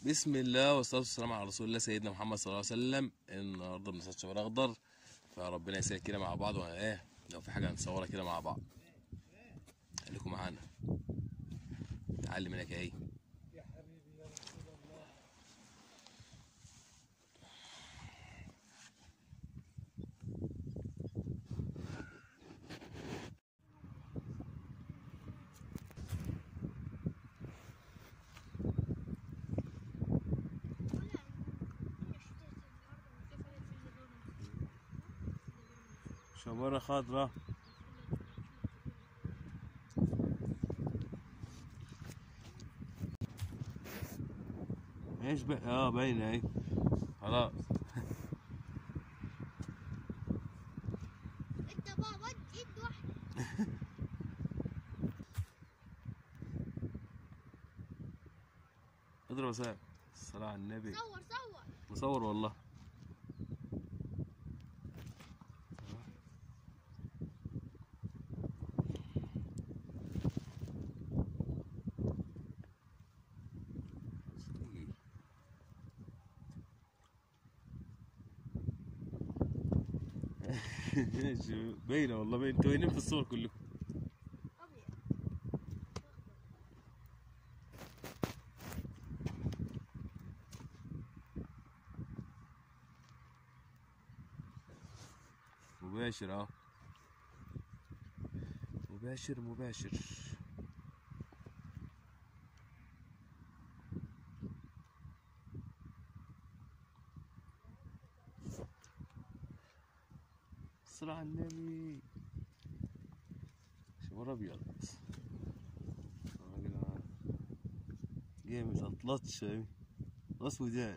بسم الله والصلاة والسلام على رسول الله سيدنا محمد صلى الله عليه وسلم النهارده بنصطاد شباب اخضر فربنا يسهل كده مع بعض وانا ايه لو في حاجة هنصورها كده مع بعض خليكم معانا تعلم منك ايه يا حبيبي يا رسول الله شبارة خضراء ايش بقى اه باينة اهي خلاص انت بابا ايد واحده اضرب يا سام الصلاة على النبي صور صور مصور والله باينة والله باينة انتوا باينين في الصور كلكم ابيض مباشر اه مباشر مباشر الصلاة على النبي شمر ابيض آه يا جدعان. جامد اطلطش راس ودان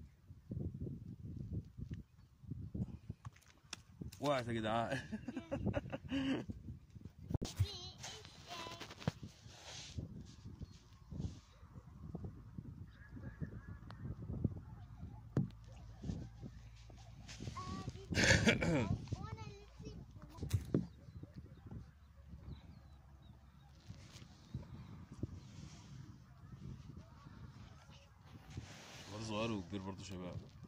وقعت يا جدعان وانا اللي كسبت برضه صغير وكبير برضه شباب